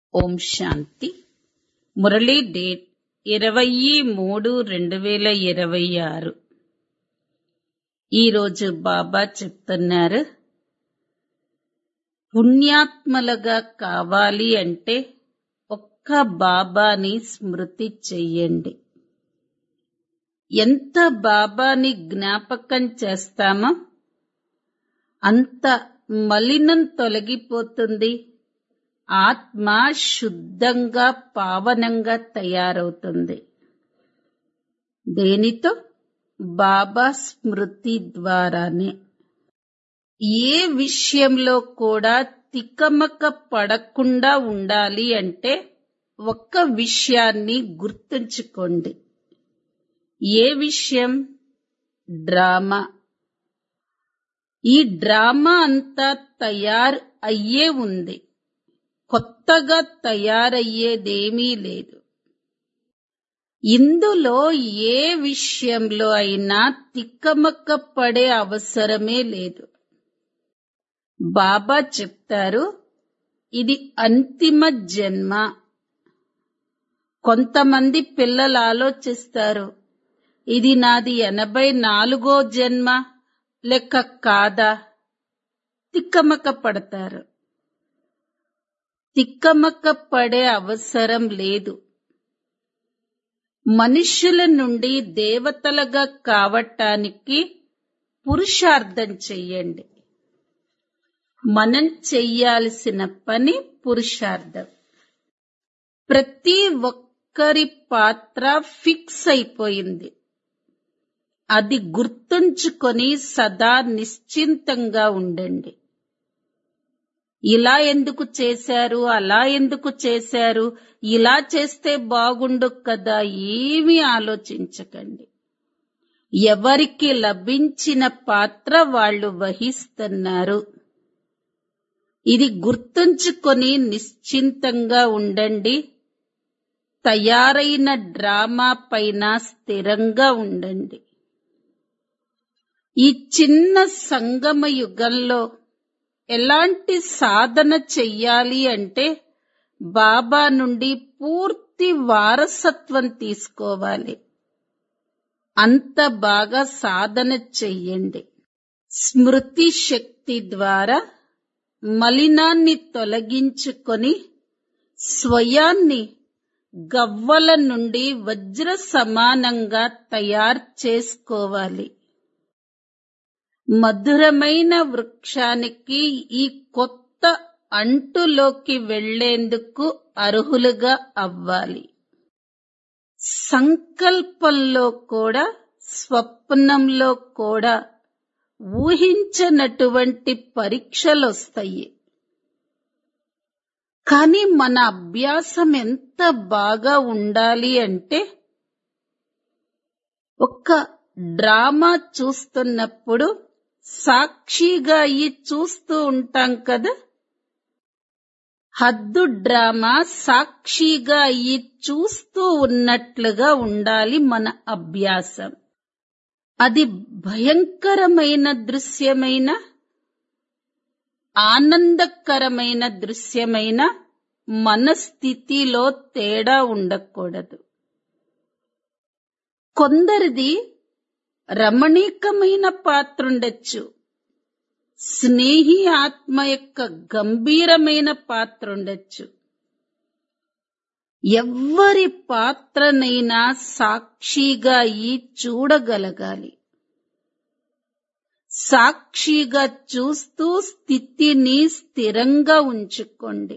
ఓం శాంతి Murali date ఇరవై మూడు రెండు వేల ఇరవై ఆరు ఈరోజు బాబా చెప్తున్నారు పుణ్యాత్మలుగా కావాలి అంటే ఒక్క బాబాని స్మృతి చెయ్యండి ఎంత బాబాని జ్ఞాపకం చేస్తామో అంత మలినం తొలగిపోతుంది ఆత్మ శుద్ధంగా పావనంగా తయారవుతుంది దేనితో బాబా స్మృతి ద్వారానే ఏ విషయంలో కూడా తికమక పడకుండా ఉండాలి అంటే ఒక్క విషయాన్ని గుర్తుంచుకోండి ఏ విషయం డ్రామా ఈ డ్రామా అంతా తయారు అయ్యే ఉంది కొత్తగా తయారయ్యేదేమీ లేదు ఇందులో ఏ విషయంలో అయినా తిక్కమక్క పడే అవసరమే లేదు బాబా చెప్తారు ఇది అంతిమ జన్మ కొంతమంది పిల్లలు ఆలోచిస్తారు ఇది నాది ఎనభై నాలుగో జన్మ లెక్క కాదా తిక్కమక్క పడతారు తిక్కమక్క పడే అవసరం లేదు మనుష్యుల నుండి దేవతలుగా కావటానికి పురుషార్థం చెయ్యండి మనం చెయ్యాల్సిన పని పురుషార్థం ప్రతి ఒక్కరి పాత్ర ఫిక్స్ అయిపోయింది అది గుర్తుంచుకొని సదా నిశ్చింతంగా ఉండండి ఇలా ఎందుకు చేశారు అలా ఎందుకు చేశారు ఇలా చేస్తే బాగుండు కదా ఏమీ ఆలోచించకండి ఎవరికి లభించిన పాత్ర వాళ్ళు వహిస్తున్నారు ఇది గుర్తుంచుకొని నిశ్చింతంగా ఉండండి తయారైన డ్రామా పైన స్థిరంగా ఉండండి ఈ చిన్న సంగమ యుగంలో ఎలాంటి సాధన చెయ్యాలి అంటే బాబా నుండి పూర్తి వారసత్వం తీసుకోవాలి అంత బాగా సాధన చెయ్యండి స్మృతి శక్తి ద్వారా మలినాన్ని తొలగించుకొని స్వయాన్ని గవ్వల నుండి వజ్ర సమానంగా తయారు చేసుకోవాలి మధురమైన వృక్షానికి ఈ కొత్త అంటులోకి వెళ్లేందుకు అర్హులుగా అవ్వాలి సంకల్పంలో కూడా స్వప్నంలో కూడా ఊహించనటువంటి పరీక్షలు వస్తాయి కానీ మన అభ్యాసం ఎంత బాగా ఉండాలి అంటే ఒక డ్రామా చూస్తున్నప్పుడు సాక్షిగా అయ్యి చూస్తూ ఉంటాం కదా హద్దు డ్రామా సాక్షిగా అయ్యి చూస్తూ ఉన్నట్లుగా ఉండాలి మన అభ్యాసం అది భయంకరమైన దృశ్యమైన ఆనందకరమైన దృశ్యమైన మన స్థితిలో తేడా ఉండకూడదు కొందరిది రమణీకమైన పాత్ర ఉండొచ్చు స్నేహి ఆత్మ యొక్క గంభీరమైన పాత్ర ఉండొచ్చు ఎవ్వరి పాత్రనైనా సాక్షిగా ఈ చూడగలగాలి సాక్షిగా చూస్తూ స్థితిని స్థిరంగా ఉంచుకోండి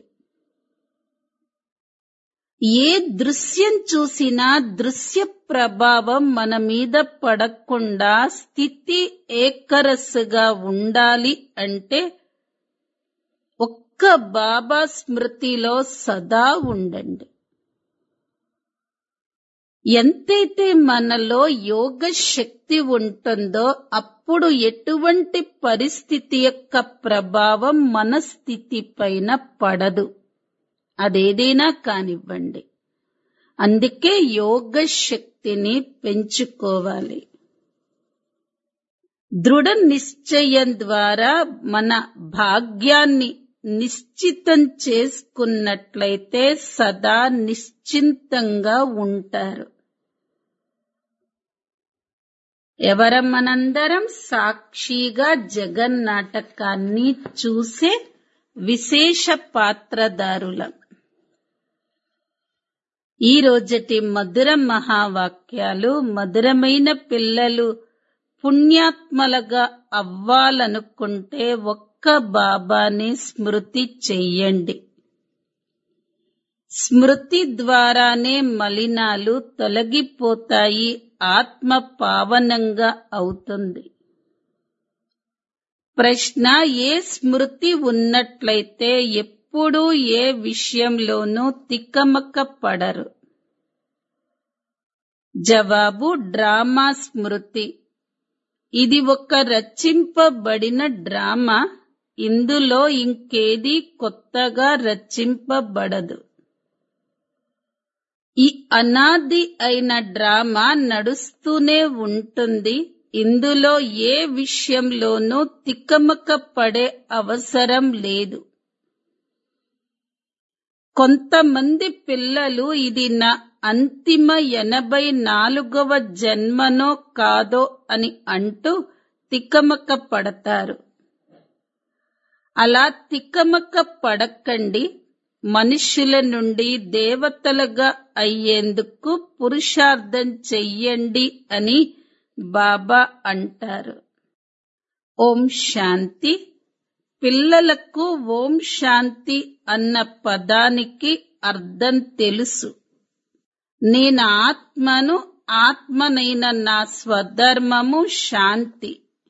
ఏ దృశ్యం చూసినా దృశ్య ప్రభావం మన మీద పడకుండా స్థితి ఏకరస్సుగా ఉండాలి అంటే ఒక్క బాబా స్మృతిలో సదా ఉండండి ఎంతైతే మనలో యోగ శక్తి ఉంటుందో అప్పుడు ఎటువంటి పరిస్థితి యొక్క ప్రభావం మన స్థితి పైన పడదు అదేదైనా కానివ్వండి అందుకే యోగ శక్తిని పెంచుకోవాలి దృఢ నిశ్చయం ద్వారా మన భాగ్యాన్ని నిశ్చితం చేసుకున్నట్లయితే సదా నిశ్చింతంగా ఉంటారు ఎవరమనందరం సాక్షిగా జగన్నాటకాన్ని చూసే విశేష పాత్రదారులం ఈ రోజటి మధుర మహావాక్యాలు మధురమైన పిల్లలు పుణ్యాత్మలుగా అవ్వాలనుకుంటే ఒక్క బాబాని స్మృతి చెయ్యండి స్మృతి ద్వారానే మలినాలు తొలగిపోతాయి ఆత్మ పావనంగా అవుతుంది ప్రశ్న ఏ స్మృతి ఉన్నట్లయితే ఎప్పుడూ ఏ విషయంలోనూ తికమక పడరు జవాబు డ్రామా స్మృతి ఇది ఒక రచింపబడిన డ్రామా ఇందులో ఇంకేది కొత్తగా రచింపబడదు ఈ అనాది అయిన డ్రామా నడుస్తూనే ఉంటుంది ఇందులో ఏ విషయంలోనూ తికమక పడే అవసరం లేదు కొంతమంది పిల్లలు ఇది నా అంతిమ ఎనభై నాలుగవ జన్మనో కాదో అని అంటూ తికమక పడతారు అలా తికమక పడకండి మనుషుల నుండి దేవతలుగా అయ్యేందుకు పురుషార్థం చెయ్యండి అని బాబా అంటారు ఓం శాంతి పిల్లలకు ఓం శాంతి అన్న పదానికి అర్థం తెలుసు నేను ఆత్మను ఆత్మనైన నా స్వధర్మము శాంతి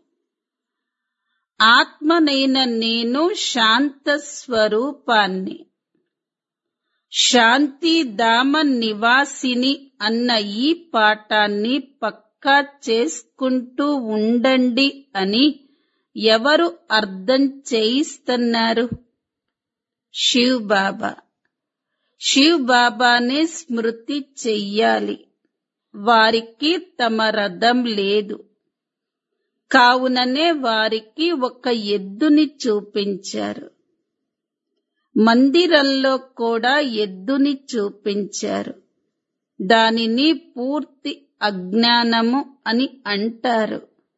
ఆత్మనైన నేను శాంత స్వరూపాన్ని శాంతి ధామ నివాసిని అన్న ఈ పాఠాన్ని పక్కా చేసుకుంటూ ఉండండి అని ఎవరు అర్థం చేయిస్తున్నారు శివ్ బాబా శివ్ బాబానే స్మృతి చెయ్యాలి వారికి తమ రథం లేదు కావుననే వారికి ఒక ఎద్దుని చూపించారు మందిరంలో కూడా ఎద్దుని చూపించారు దానిని పూర్తి అజ్ఞానము అని అంటారు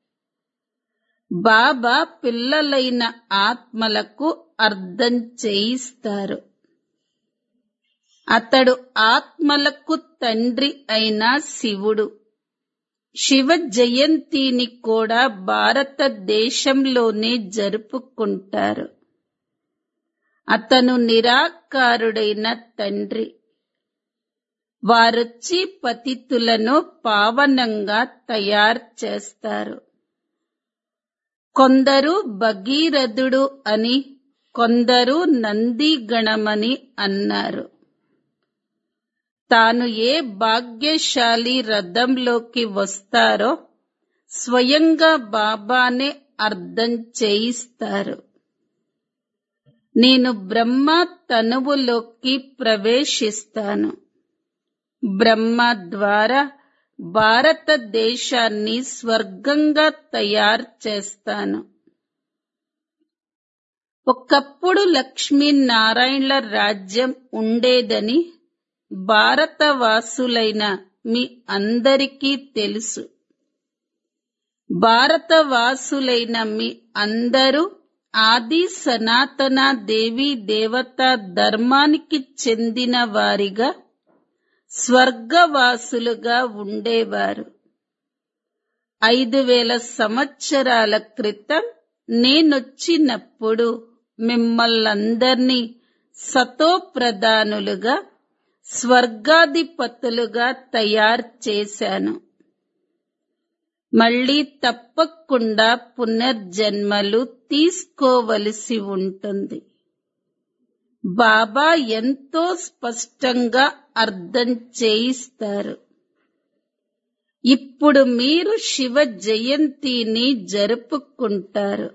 బాబా పిల్లలైన ఆత్మలకు అర్థం చేయిస్తారు అతడు ఆత్మలకు తండ్రి అయిన శివుడు శివ జయంతిని కూడా భారతదేశంలోనే జరుపుకుంటారు అతను నిరాకారుడైన తండ్రి వారొచ్చి పతితులను పావనంగా తయారు చేస్తారు కొందరు భగీరథుడు అని కొందరు నందిగణమని అన్నారు తాను ఏ భాగ్యశాలి రథంలోకి వస్తారో స్వయంగా బాబానే అర్థం చేయిస్తారు నేను బ్రహ్మ తనువులోకి ప్రవేశిస్తాను బ్రహ్మ ద్వారా భారతదేశాన్ని స్వర్గంగా తయారు చేస్తాను ఒకప్పుడు లక్ష్మీనారాయణల రాజ్యం ఉండేదని భారతవాసులైన మీ అందరికీ తెలుసు భారతవాసులైన మీ అందరూ ఆది సనాతన దేవి దేవత ధర్మానికి చెందిన వారిగా స్వర్గవాసులుగా ఉండేవారు ఐదు వేల సంవత్సరాల క్రితం నేనొచ్చినప్పుడు మిమ్మల్నందర్నీ సతో ప్రధానులుగా స్వర్గాధిపతులుగా తయారు చేశాను మళ్ళీ తప్పకుండా పునర్జన్మలు తీసుకోవలసి ఉంటుంది బాబా ఎంతో స్పష్టంగా అర్థం చేయిస్తారు ఇప్పుడు మీరు శివ జయంతిని జరుపుకుంటారు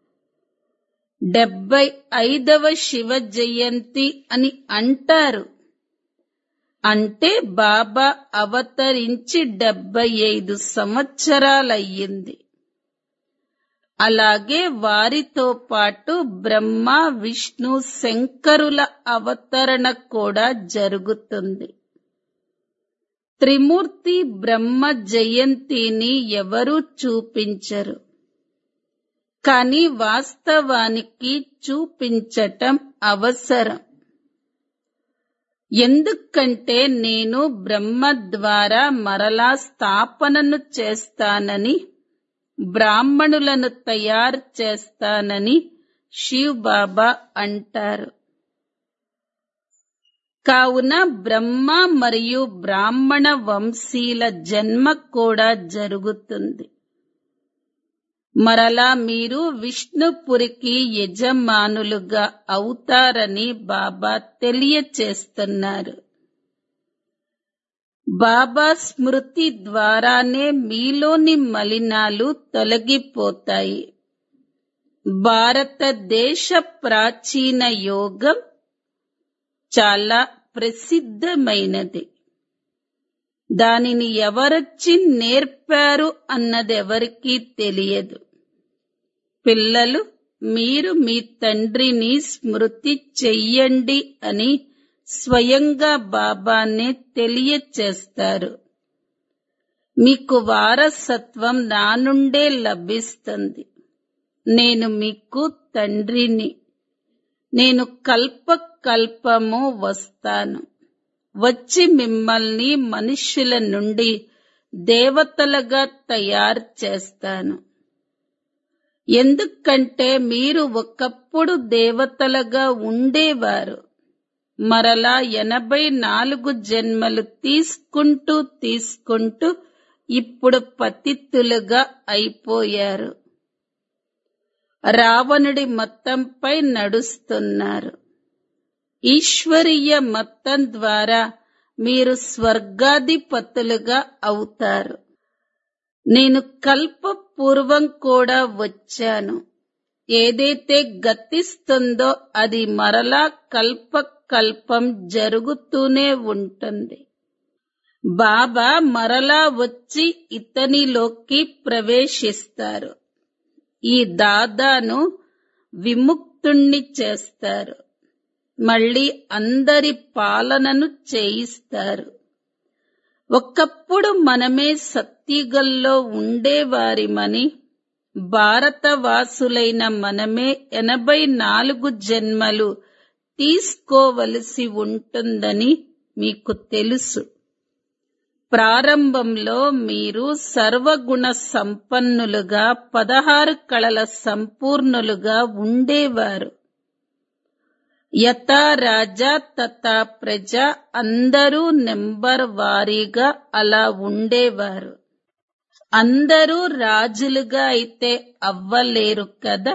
డెబ్బై ఐదవ శివ జయంతి అని అంటారు అంటే బాబా అవతరించి డెబ్బై ఐదు సంవత్సరాలయ్యింది అలాగే వారితో పాటు బ్రహ్మ విష్ణు శంకరుల అవతరణ కూడా జరుగుతుంది త్రిమూర్తి బ్రహ్మ జయంతిని ఎవరూ చూపించరు కానీ వాస్తవానికి చూపించటం అవసరం ఎందుకంటే నేను బ్రహ్మ ద్వారా మరలా స్థాపనను చేస్తానని బ్రాహ్మణులను తయారు చేస్తానని శివ్ బాబా అంటారు కావున బ్రహ్మ మరియు బ్రాహ్మణ వంశీల జన్మ కూడా జరుగుతుంది మరలా మీరు విష్ణుపురికి యజమానులుగా అవుతారని బాబా తెలియచేస్తున్నారు బాబా స్మృతి ద్వారానే మీలోని మలినాలు తొలగిపోతాయి భారతదేశ ప్రాచీన యోగం చాలా ప్రసిద్ధమైనది దానిని ఎవరొచ్చి నేర్పారు అన్నదెవరికీ తెలియదు పిల్లలు మీరు మీ తండ్రిని స్మృతి చెయ్యండి అని స్వయంగా బాబానే తెలియచేస్తారు మీకు వారసత్వం నా నుండే లభిస్తుంది నేను మీకు తండ్రిని నేను కల్ప కల్పము వస్తాను వచ్చి మిమ్మల్ని మనుష్యుల నుండి దేవతలుగా తయారు చేస్తాను ఎందుకంటే మీరు ఒకప్పుడు దేవతలుగా ఉండేవారు మరలా ఎనభై నాలుగు జన్మలు తీసుకుంటూ తీసుకుంటూ ఇప్పుడు పతిత్తులుగా అయిపోయారు రావణుడి మొత్తంపై నడుస్తున్నారు ఈశ్వరీయ మొత్తం ద్వారా మీరు స్వర్గాధిపతులుగా అవుతారు నేను కల్ప పూర్వం కూడా వచ్చాను ఏదైతే గతిస్తుందో అది మరలా కల్ప కల్పం జరుగుతూనే ఉంటుంది బాబా మరలా వచ్చి ఇతనిలోకి ప్రవేశిస్తారు ఈ దాదాను విముక్తుణ్ణి చేస్తారు మళ్ళీ అందరి పాలనను చేయిస్తారు ఒకప్పుడు మనమే సత్తిగల్లో ఉండేవారిమని భారతవాసులైన మనమే ఎనభై నాలుగు జన్మలు తీసుకోవలసి ఉంటుందని మీకు తెలుసు ప్రారంభంలో మీరు సర్వగుణ సంపన్నులుగా పదహారు కళల సంపూర్ణులుగా ఉండేవారు యథా రాజా తథా ప్రజ అందరూ నెంబర్ వారీగా అలా ఉండేవారు అందరూ రాజులుగా అయితే అవ్వలేరు కదా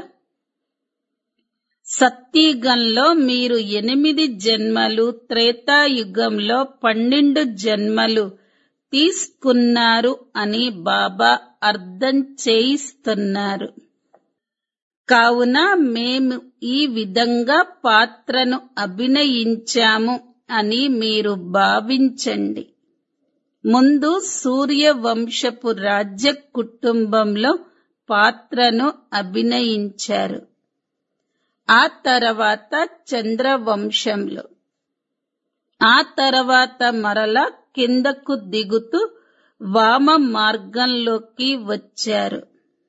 సత్యయుగంలో మీరు ఎనిమిది జన్మలు త్రేతాయుగంలో పన్నెండు జన్మలు తీసుకున్నారు అని బాబా అర్థం చేయిస్తున్నారు కావున మేము ఈ విధంగా పాత్రను అభినయించాము అని మీరు భావించండి ముందు సూర్యవంశపు రాజ్య కుటుంబంలో పాత్రను అభినయించారు ఆ తర్వాత చంద్రవంశంలో ఆ తర్వాత మరల కిందకు దిగుతూ వామ మార్గంలోకి వచ్చారు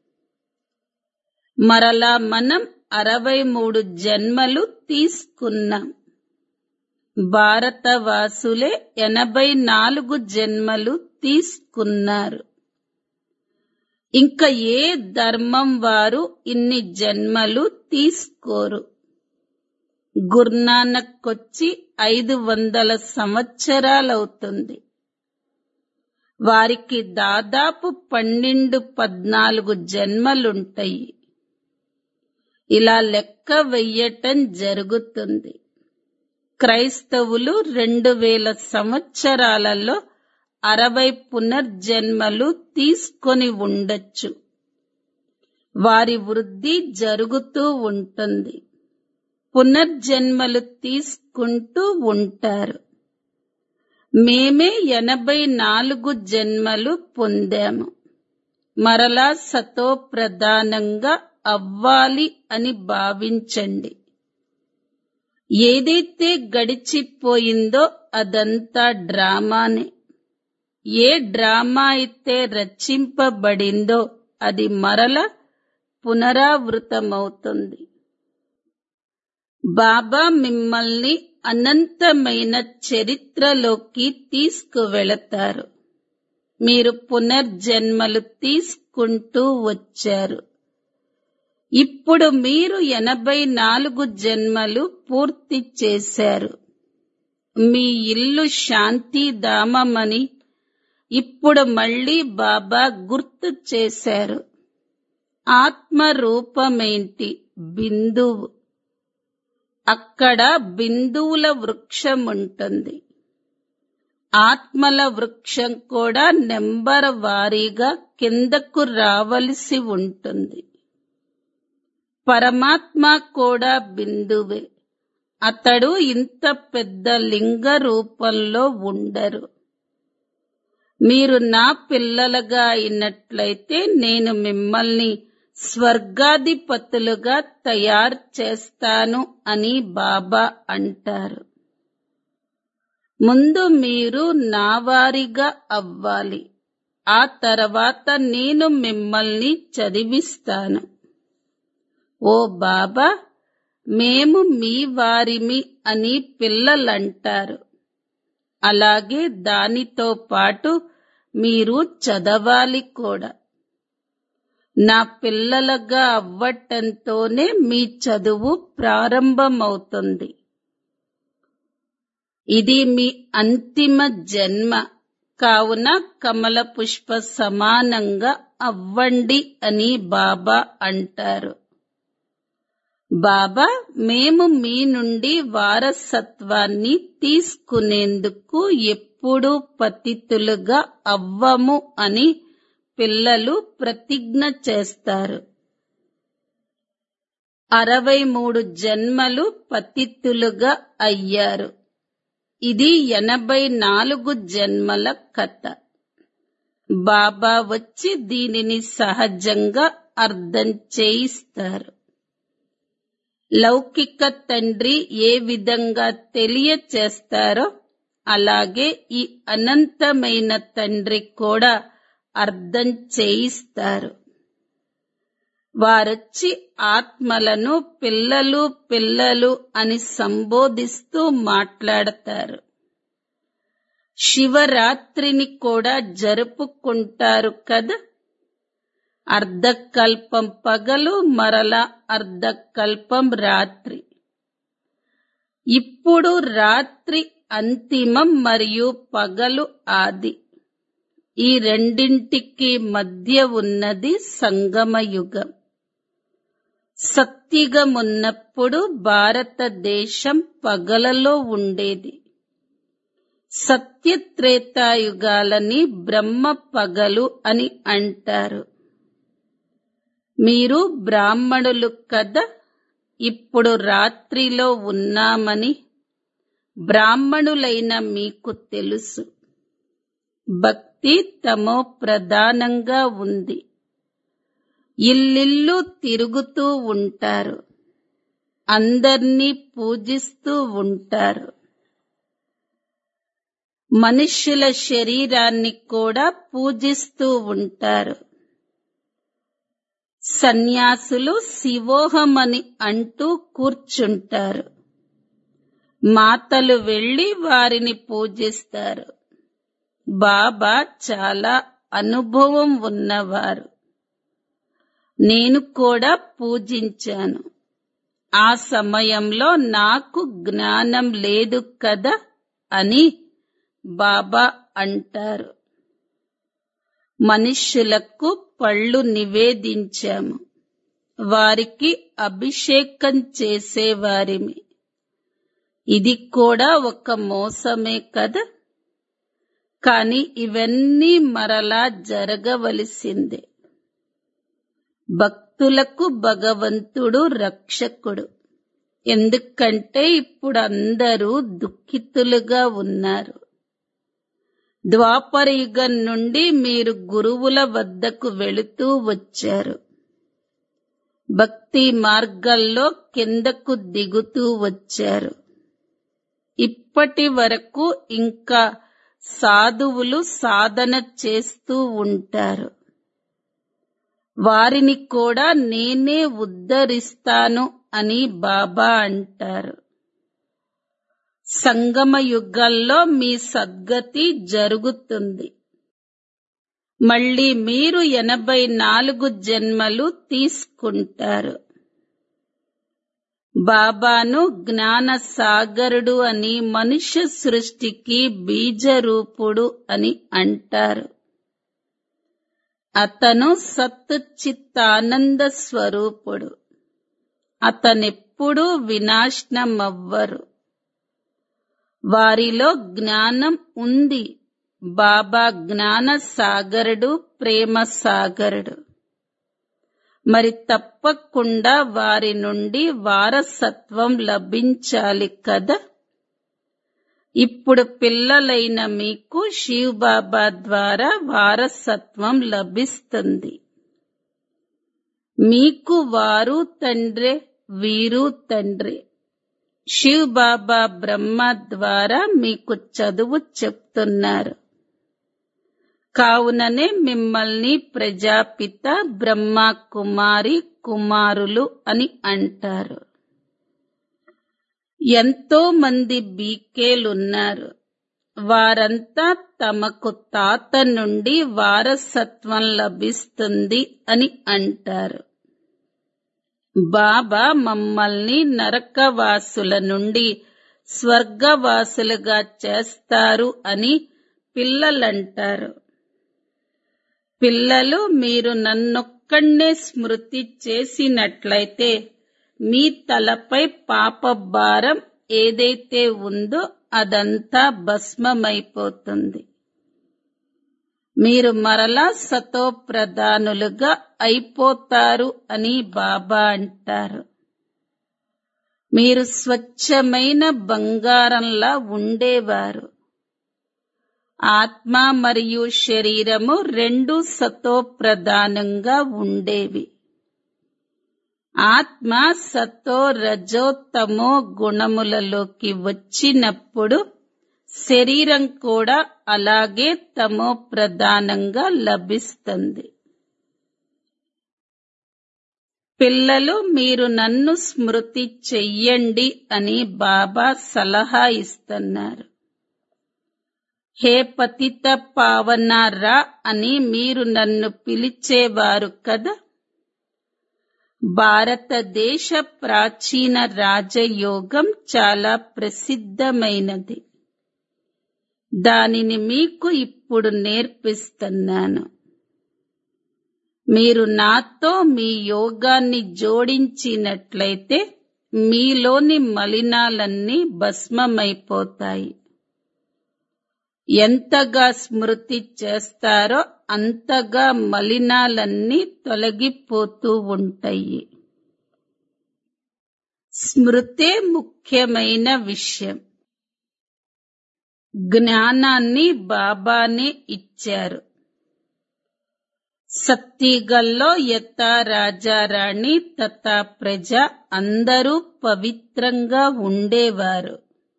మరలా మనం అరవై మూడు జన్మలు తీసుకున్నాం భారతవాసులే ఎనభై నాలుగు జన్మలు తీసుకున్నారు ఇంకా ఏ ధర్మం వారు ఇన్ని జన్మలు తీసుకోరు గుర్నానక్కొచ్చి ఐదు వందల సంవత్సరాలవుతుంది వారికి దాదాపు పన్నెండు పద్నాలుగు జన్మలుంటాయి ఇలా లెక్క వెయ్యటం జరుగుతుంది క్రైస్తవులు రెండు వేల సంవత్సరాలలో అరవై పునర్జన్మలు తీసుకొని ఉండొచ్చు వారి వృద్ధి జరుగుతూ ఉంటుంది పునర్జన్మలు తీసుకుంటూ ఉంటారు మేమే ఎనభై నాలుగు జన్మలు పొందాము మరలా సతో ప్రధానంగా అవ్వాలి అని భావించండి ఏదైతే గడిచిపోయిందో అదంతా డ్రామానే ఏ డ్రామా అయితే రచింపబడిందో అది మరల పునరావృతమవుతుంది బాబా మిమ్మల్ని అనంతమైన చరిత్రలోకి తీసుకువెళతారు మీరు పునర్జన్మలు తీసుకుంటూ వచ్చారు ఇప్పుడు మీరు ఎనభై నాలుగు జన్మలు పూర్తి చేశారు మీ ఇల్లు శాంతిధామమని ఇప్పుడు మళ్ళీ బాబా గుర్తు చేశారు ఆత్మ రూపమేంటి బిందువు అక్కడ బిందువుల వృక్షం ఉంటుంది ఆత్మల వృక్షం కూడా నెంబర్ వారీగా కిందకు రావలసి ఉంటుంది పరమాత్మ కూడా బిందువే అతడు ఇంత పెద్ద లింగ రూపంలో ఉండరు మీరు నా పిల్లలుగా అయినట్లయితే నేను మిమ్మల్ని స్వర్గాధిపతులుగా తయారు చేస్తాను అని బాబా అంటారు ముందు మీరు నా వారిగా అవ్వాలి ఆ తర్వాత నేను మిమ్మల్ని చదివిస్తాను ఓ బాబా మేము మీ వారిమి అని పిల్లలంటారు అలాగే దానితో పాటు మీరు చదవాలి కూడా నా పిల్లలుగా అవ్వటంతోనే మీ చదువు ప్రారంభమవుతుంది ఇది మీ అంతిమ జన్మ కావున కమల పుష్ప సమానంగా అవ్వండి అని బాబా అంటారు బాబా మేము మీ నుండి వారసత్వాన్ని తీసుకునేందుకు ఎప్పుడూ పతితులుగా అవ్వము అని పిల్లలు ప్రతిజ్ఞ చేస్తారు అరవై మూడు జన్మలు పతితులుగా అయ్యారు ఇది ఎనభై నాలుగు జన్మల కథ బాబా వచ్చి దీనిని సహజంగా అర్థం చేయిస్తారు లౌకిక తండ్రి ఏ విధంగా తెలియచేస్తారో అలాగే ఈ అనంతమైన తండ్రి కూడా అర్థం చేయిస్తారు వారొచ్చి ఆత్మలను పిల్లలు పిల్లలు అని సంబోధిస్తూ మాట్లాడతారు శివరాత్రిని కూడా జరుపుకుంటారు కదా అర్ధకల్పం పగలు మరల అర్ధకల్పం రాత్రి ఇప్పుడు రాత్రి అంతిమం మరియు పగలు ఆది ఈ రెండింటికి మధ్య ఉన్నది సంగమయుగం సత్యుగమున్నప్పుడు భారతదేశం పగలలో ఉండేది సత్యత్రేతాయుగాలని బ్రహ్మ పగలు అని అంటారు మీరు బ్రాహ్మణులు కదా ఇప్పుడు రాత్రిలో ఉన్నామని బ్రాహ్మణులైన మీకు తెలుసు భక్తి తమో ప్రధానంగా ఉంది ఇల్లిల్లు తిరుగుతూ ఉంటారు అందర్నీ పూజిస్తూ ఉంటారు మనుష్యుల శరీరాన్ని కూడా పూజిస్తూ ఉంటారు సన్యాసులు శివోహమని అంటూ కూర్చుంటారు మాతలు వెళ్లి వారిని పూజిస్తారు బాబా చాలా అనుభవం ఉన్నవారు నేను కూడా పూజించాను ఆ సమయంలో నాకు జ్ఞానం లేదు కదా అని బాబా అంటారు మనుష్యులకు పళ్ళు నివేదించాము వారికి అభిషేకం చేసేవారిమి ఇది కూడా ఒక మోసమే కదా కాని ఇవన్నీ మరలా జరగవలసిందే భక్తులకు భగవంతుడు రక్షకుడు ఎందుకంటే ఇప్పుడు అందరూ దుఃఖితులుగా ఉన్నారు ద్వాపర యుగం నుండి మీరు గురువుల వద్దకు వెళుతూ వచ్చారు భక్తి మార్గంలో కిందకు దిగుతూ వచ్చారు ఇప్పటి వరకు ఇంకా సాధువులు సాధన చేస్తూ ఉంటారు వారిని కూడా నేనే ఉద్ధరిస్తాను అని బాబా అంటారు సంగమ యుగాల్లో మీ సద్గతి జరుగుతుంది మళ్ళీ మీరు ఎనభై నాలుగు జన్మలు తీసుకుంటారు బాబాను జ్ఞాన సాగరుడు అని మనుష్య సృష్టికి బీజరూపుడు అని అంటారు అతను సత్ చిత్తానంద స్వరూపుడు అతనెప్పుడూ వినాశనమవ్వరు వారిలో జ్ఞానం ఉంది బాబా జ్ఞాన సాగరుడు ప్రేమ సాగరుడు మరి తప్పకుండా వారి నుండి వారసత్వం లభించాలి కదా ఇప్పుడు పిల్లలైన మీకు శివ్ బాబా ద్వారా వారసత్వం లభిస్తుంది మీకు వారు తండ్రే వీరు తండ్రి శివ్ బాబా బ్రహ్మ ద్వారా మీకు చదువు చెప్తున్నారు కావుననే మిమ్మల్ని ప్రజాపిత బ్రహ్మ కుమారి కుమారులు అని అంటారు ఎంతో మంది బీకేలున్నారు వారంతా తమకు తాత నుండి వారసత్వం లభిస్తుంది అని అంటారు బాబా మమ్మల్ని నరకవాసుల నుండి స్వర్గవాసులుగా చేస్తారు అని పిల్లలంటారు పిల్లలు మీరు నన్నొక్కడే స్మృతి చేసినట్లయితే మీ తలపై పాప భారం ఏదైతే ఉందో అదంతా భస్మమైపోతుంది మీరు మరలా సతో ప్రధానులుగా అయిపోతారు అని బాబా అంటారు మీరు స్వచ్ఛమైన బంగారంలా ఉండేవారు ఆత్మ మరియు శరీరము రెండు సతో ప్రధానంగా ఉండేవి ఆత్మ సతో రజో తమో గుణములలోకి వచ్చినప్పుడు శరీరం కూడా అలాగే తమో ప్రధానంగా లభిస్తుంది పిల్లలు మీరు నన్ను స్మృతి చెయ్యండి అని బాబా సలహా ఇస్తున్నారు హే పతిత పావన రా అని మీరు నన్ను పిలిచేవారు కదా భారతదేశ ప్రాచీన రాజయోగం చాలా ప్రసిద్ధమైనది దానిని మీకు ఇప్పుడు నేర్పిస్తున్నాను మీరు నాతో మీ యోగాన్ని జోడించినట్లయితే మీలోని మలినాలన్నీ భస్మమైపోతాయి ఎంతగా స్మృతి చేస్తారో అంతగా మలినాలన్నీ తొలగిపోతూ ఉంటాయి స్మృతే ముఖ్యమైన విషయం జ్ఞానాన్ని బాబానే ఇచ్చారు సత్తిగల్లో యథా రాజారాణి తథా ప్రజ అందరూ పవిత్రంగా ఉండేవారు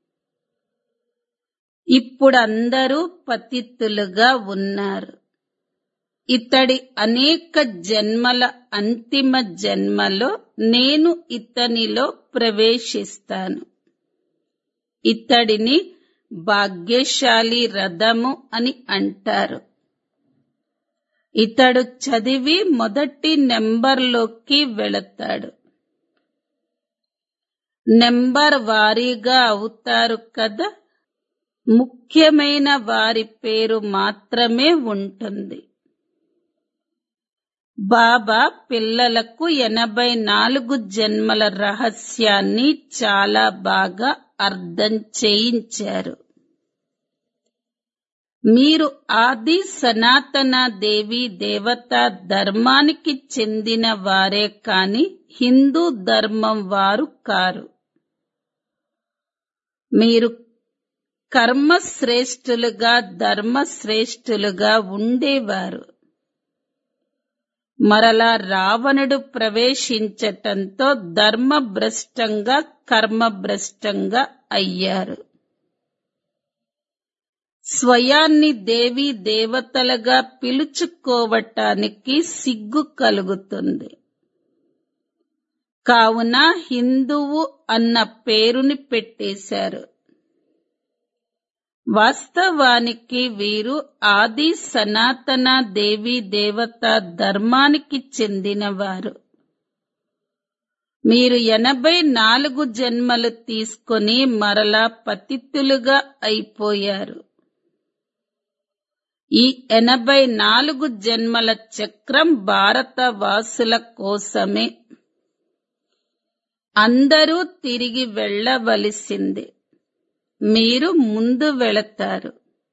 ఇప్పుడు అందరూ పతితులుగా ఉన్నారు ఇతడి అనేక జన్మల అంతిమ జన్మలో నేను ఇతనిలో ప్రవేశిస్తాను ఇతడిని భాగ్యశాలి రథము అని అంటారు ఇతడు చదివి మొదటి నెంబర్లోకి వెళతాడు నెంబర్ వారీగా అవుతారు కదా ముఖ్యమైన వారి పేరు మాత్రమే ఉంటుంది బాబా పిల్లలకు ఎనభై నాలుగు జన్మల రహస్యాన్ని చాలా బాగా అర్థం చేయించారు మీరు ఆది సనాతన దేవి దేవత ధర్మానికి చెందిన వారే కాని హిందూ ధర్మం వారు కారు మీరు కర్మశ్రేష్ఠులుగా ధర్మశ్రేష్ఠులుగా ఉండేవారు మరలా రావణుడు ప్రవేశించటంతో ధర్మభ్రష్టంగా కర్మభ్రష్టంగా అయ్యారు స్వయాన్ని దేవి దేవతలుగా పిలుచుకోవటానికి సిగ్గు కలుగుతుంది కావున హిందువు అన్న పేరుని పెట్టేశారు వాస్తవానికి వీరు ఆది సనాతన దేవి దేవత ధర్మానికి చెందినవారు మీరు ఎనభై నాలుగు జన్మలు తీసుకొని మరలా పతితులుగా అయిపోయారు ఈ ఎనభై నాలుగు జన్మల చక్రం భారత వాసుల కోసమే అందరూ తిరిగి వెళ్ళవలసిందే మీరు ముందు వెళతారు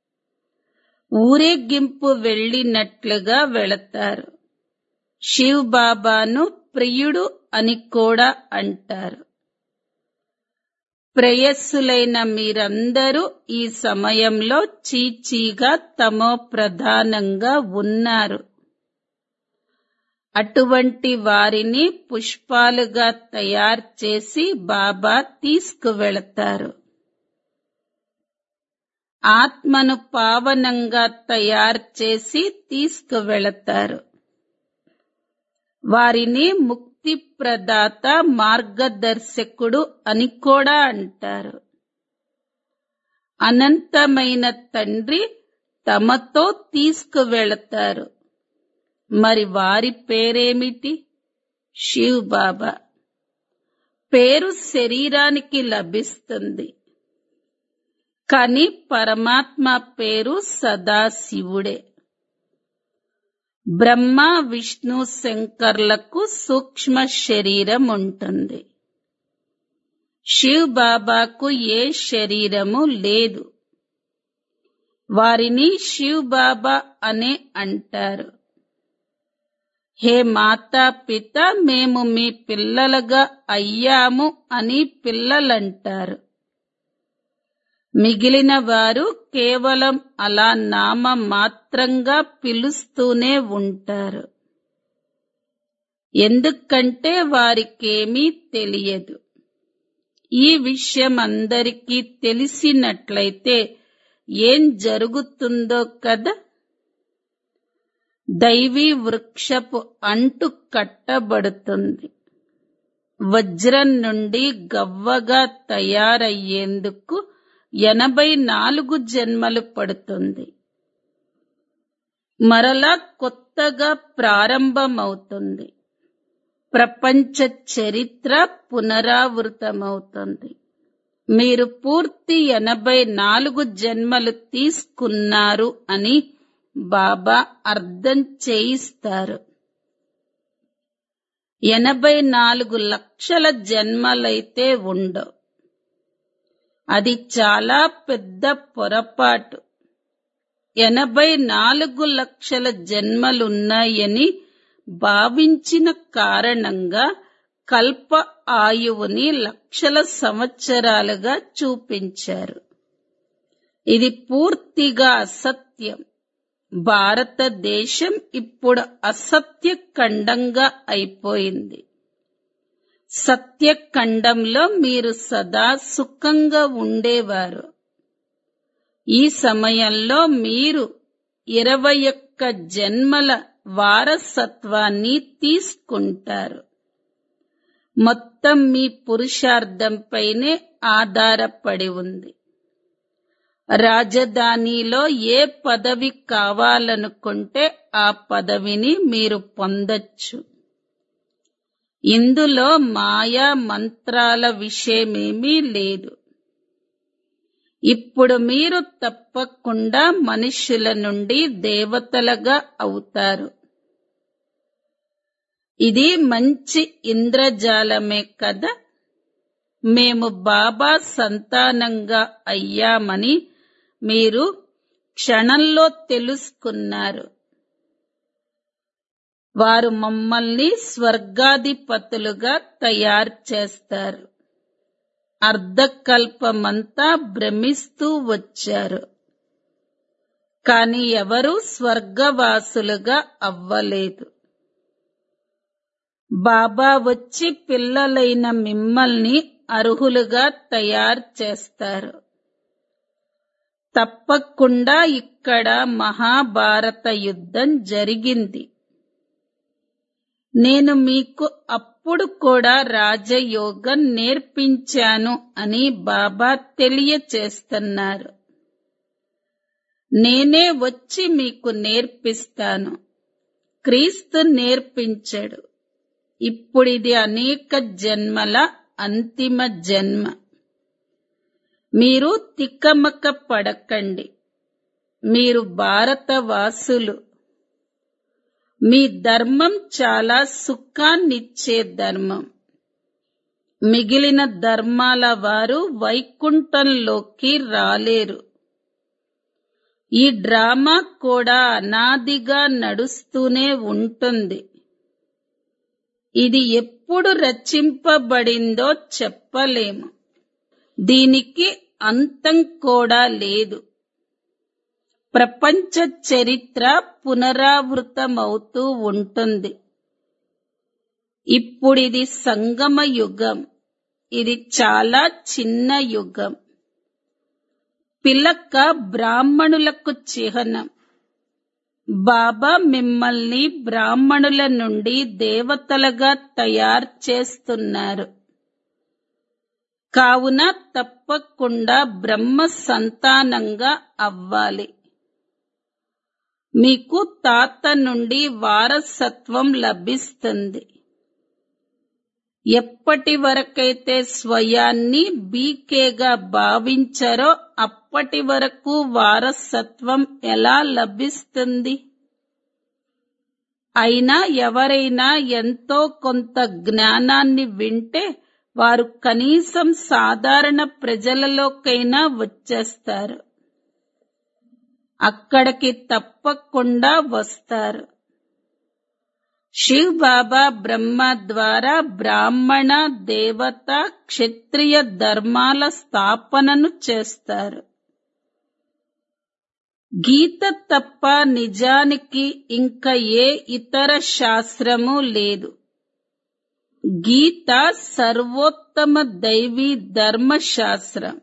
ఊరేగింపు వెళ్ళినట్లుగా వెళతారు శివ్ బాబాను ప్రియుడు అని కూడా అంటారు ప్రేయస్సులైన మీరందరూ ఈ సమయంలో చీచీగా తమో ప్రధానంగా ఉన్నారు అటువంటి వారిని పుష్పాలుగా తయారు చేసి బాబా తీసుకువెళతారు ఆత్మను పావనంగా తయారు చేసి తీసుకువెళతారు వారిని ముక్తి ప్రదాత మార్గదర్శకుడు అని కూడా అంటారు అనంతమైన తండ్రి తమతో తీసుకువెళతారు మరి వారి పేరేమిటి శివ్ బాబా పేరు శరీరానికి లభిస్తుంది కాని పరమాత్మ పేరు సదాశివుడే బ్రహ్మ విష్ణు శంకర్లకు సూక్ష్మ శరీరం ఉంటుంది శివ్ బాబాకు ఏ శరీరము లేదు వారిని శివ్ బాబా అనే అంటారు హే మాతా పిత మేము మీ పిల్లలుగా అయ్యాము అని పిల్లలంటారు మిగిలిన వారు కేవలం అలా నామ మాత్రంగా పిలుస్తూనే ఉంటారు ఎందుకంటే వారికేమీ తెలియదు ఈ విషయం అందరికీ తెలిసినట్లయితే ఏం జరుగుతుందో కదా దైవీ వృక్షపు అంటు కట్టబడుతుంది వజ్రం నుండి గవ్వగా తయారయ్యేందుకు ఎనభై నాలుగు జన్మలు పడుతుంది మరలా కొత్తగా ప్రారంభమవుతుంది ప్రపంచ చరిత్ర పునరావృతమవుతుంది మీరు పూర్తి ఎనభై నాలుగు జన్మలు తీసుకున్నారు అని బాబా అర్థం చేయిస్తారు ఎనభై నాలుగు లక్షల జన్మలైతే ఉండవు అది చాలా పెద్ద పొరపాటు ఎనభై నాలుగు లక్షల జన్మలున్నాయని భావించిన కారణంగా కల్ప ఆయువుని లక్షల సంవత్సరాలుగా చూపించారు ఇది పూర్తిగా అసత్యం భారతదేశం ఇప్పుడు అసత్య ఖండంగా అయిపోయింది సత్యఖండంలో మీరు సదా సుఖంగా ఉండేవారు ఈ సమయంలో మీరు ఇరవై ఒక్క జన్మల వారసత్వాన్ని తీసుకుంటారు మొత్తం మీ పురుషార్థంపైనే ఆధారపడి ఉంది రాజధానిలో ఏ పదవి కావాలనుకుంటే ఆ పదవిని మీరు పొందొచ్చు ఇందులో మాయా మంత్రాల విషయమేమీ లేదు ఇప్పుడు మీరు తప్పకుండా మనుష్యుల నుండి దేవతలుగా అవుతారు ఇది మంచి ఇంద్రజాలమే కదా మేము బాబా సంతానంగా అయ్యామని మీరు క్షణంలో తెలుసుకున్నారు వారు మమ్మల్ని స్వర్గాధిపతులుగా తయారు చేస్తారు అర్ధకల్పమంతా భ్రమిస్తూ వచ్చారు కాని ఎవరూ స్వర్గవాసులుగా అవ్వలేదు బాబా వచ్చి పిల్లలైన మిమ్మల్ని అర్హులుగా తయారు చేస్తారు తప్పకుండా ఇక్కడ మహాభారత యుద్ధం జరిగింది నేను మీకు అప్పుడు కూడా రాజయోగం నేర్పించాను అని బాబా తెలియచేస్తున్నారు నేనే వచ్చి మీకు నేర్పిస్తాను క్రీస్తు నేర్పించాడు ఇప్పుడిది అనేక జన్మల అంతిమ జన్మ మీరు తిక్కమక్క పడకండి మీరు భారతవాసులు మీ ధర్మం చాలా సుఖాన్నిచ్చే ధర్మం మిగిలిన ధర్మాల వారు వైకుంఠంలోకి రాలేరు ఈ డ్రామా కూడా అనాదిగా నడుస్తూనే ఉంటుంది ఇది ఎప్పుడు రచింపబడిందో చెప్పలేము దీనికి అంతం కూడా లేదు ప్రపంచ చరిత్ర పునరావృతమవుతూ ఉంటుంది ఇప్పుడిది సంగమ యుగం ఇది చాలా చిన్న యుగం పిలక బ్రాహ్మణులకు చిహ్నం బాబా మిమ్మల్ని బ్రాహ్మణుల నుండి దేవతలుగా తయారు చేస్తున్నారు కావున తప్పకుండా బ్రహ్మ సంతానంగా అవ్వాలి మీకు తాత నుండి వారసత్వం లభిస్తుంది ఎప్పటి వరకైతే స్వయాన్ని బీకేగా భావించారో అప్పటి వరకు వారసత్వం ఎలా లభిస్తుంది అయినా ఎవరైనా ఎంతో కొంత జ్ఞానాన్ని వింటే వారు కనీసం సాధారణ ప్రజలలోకైనా వచ్చేస్తారు అక్కడికి తప్పకుండా వస్తారు శివ్ బాబా బ్రహ్మ ద్వారా బ్రాహ్మణ దేవత క్షత్రియ ధర్మాల స్థాపనను చేస్తారు గీత తప్ప నిజానికి ఇంకా ఏ ఇతర శాస్త్రము లేదు గీత సర్వోత్తమ దైవీ ధర్మశాస్త్రం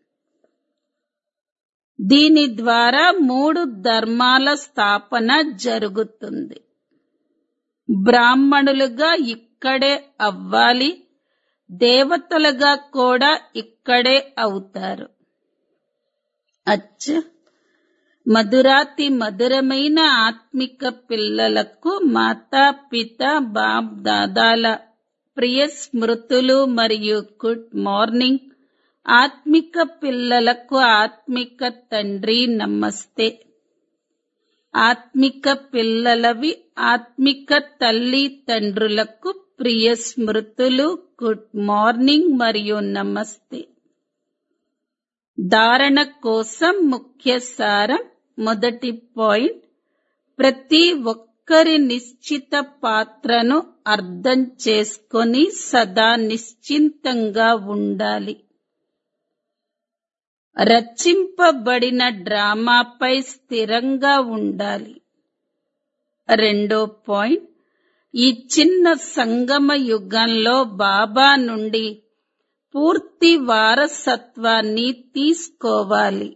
దీని ద్వారా మూడు ధర్మాల స్థాపన జరుగుతుంది బ్రాహ్మణులుగా ఇక్కడే అవ్వాలి దేవతలుగా కూడా ఇక్కడే అవుతారు అచ్చ మధురాతి మధురమైన ఆత్మిక పిల్లలకు మాతా పిత బాప్ దాదాల ప్రియ స్మృతులు మరియు గుడ్ మార్నింగ్ ఆత్మిక పిల్లలకు ఆత్మిక తండ్రి నమస్తే ఆత్మిక పిల్లలవి ఆత్మిక తల్లి తండ్రులకు ప్రియ స్మృతులు గుడ్ మార్నింగ్ మరియు నమస్తే ధారణ కోసం ముఖ్య సారం మొదటి పాయింట్ ప్రతి ఒక్కరి నిశ్చిత పాత్రను అర్థం చేసుకొని సదా నిశ్చింతంగా ఉండాలి రచింపబడిన డ్రామాపై స్థిరంగా ఉండాలి రెండో పాయింట్ ఈ చిన్న సంగమ యుగంలో బాబా నుండి పూర్తి వారసత్వాన్ని తీసుకోవాలి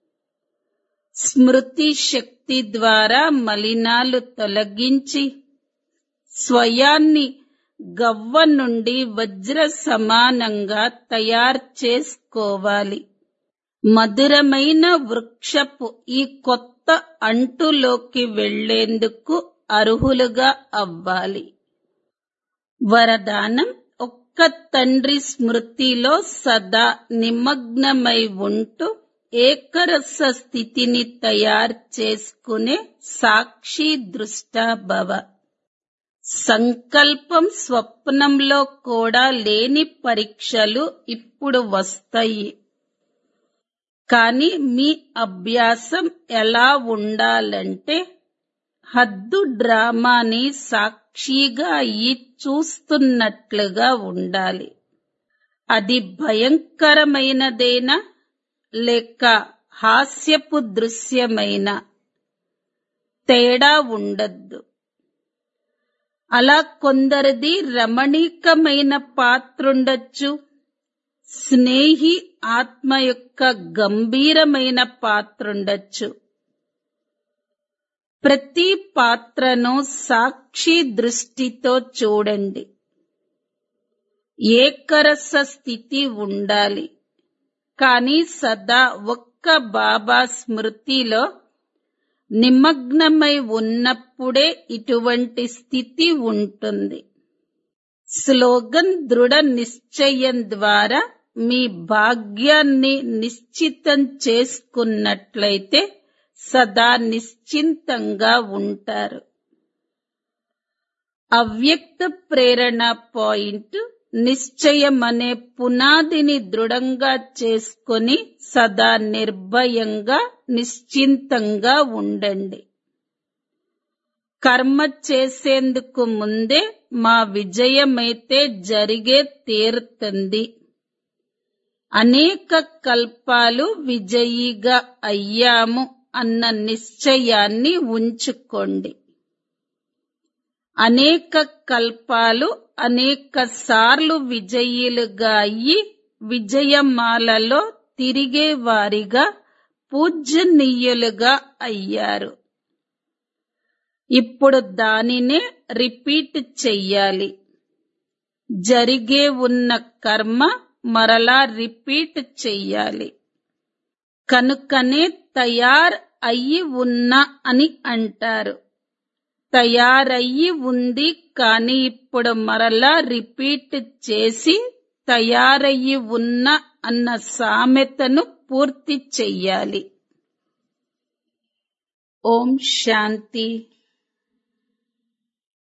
స్మృతి శక్తి ద్వారా మలినాలు తొలగించి స్వయాన్ని గవ్వ నుండి వజ్ర సమానంగా తయారు చేసుకోవాలి మధురమైన వృక్షపు ఈ కొత్త అంటులోకి వెళ్లేందుకు అర్హులుగా అవ్వాలి వరదానం ఒక్క తండ్రి స్మృతిలో సదా నిమగ్నమై ఉంటూ ఏకరస స్థితిని తయారు చేసుకునే సాక్షి దృష్టాభవ సంకల్పం స్వప్నంలో కూడా లేని పరీక్షలు ఇప్పుడు వస్తాయి కానీ మీ అభ్యాసం ఎలా ఉండాలంటే హద్దు డ్రామాని సాక్షిగా అయి చూస్తున్నట్లుగా ఉండాలి అది భయంకరమైనదేనా లేక హాస్యపు దృశ్యమైన తేడా ఉండద్దు అలా కొందరిది రమణీకమైన పాత్రుండొచ్చు స్నేహి ఆత్మ యొక్క గంభీరమైన పాత్రుండొచ్చు ప్రతి పాత్రను సాక్షి దృష్టితో చూడండి ఏకరస స్థితి ఉండాలి కానీ సదా ఒక్క బాబా స్మృతిలో నిమగ్నమై ఉన్నప్పుడే ఇటువంటి స్థితి ఉంటుంది స్లోగన్ దృఢ నిశ్చయం ద్వారా మీ భాగ్యాన్ని నిశ్చితం చేసుకున్నట్లయితే సదా నిశ్చింతంగా ఉంటారు అవ్యక్త ప్రేరణ పాయింట్ నిశ్చయం అనే పునాదిని దృఢంగా చేసుకొని సదా నిర్భయంగా నిశ్చింతంగా ఉండండి కర్మ చేసేందుకు ముందే మా విజయమైతే జరిగే తీరుతుంది అనేక కల్పాలు విజయిగా అయ్యాము అన్న నిశ్చయాన్ని ఉంచుకోండి అనేక కల్పాలు అనేక సార్లు విజయీలుగా అయ్యి విజయమాలలో తిరిగే వారిగా పూజనీయులుగా అయ్యారు ఇప్పుడు దానినే రిపీట్ చెయ్యాలి జరిగే ఉన్న కర్మ మరలా రిపీట్ చెయ్యాలి కనుకనే తయార్ అయ్యి ఉన్నా అని అంటారు తయారయ్యి ఉంది కానీ ఇప్పుడు మరలా రిపీట్ చేసి తయారయ్యి ఉన్న అన్న సామెతను పూర్తి చెయ్యాలి ఓం శాంతి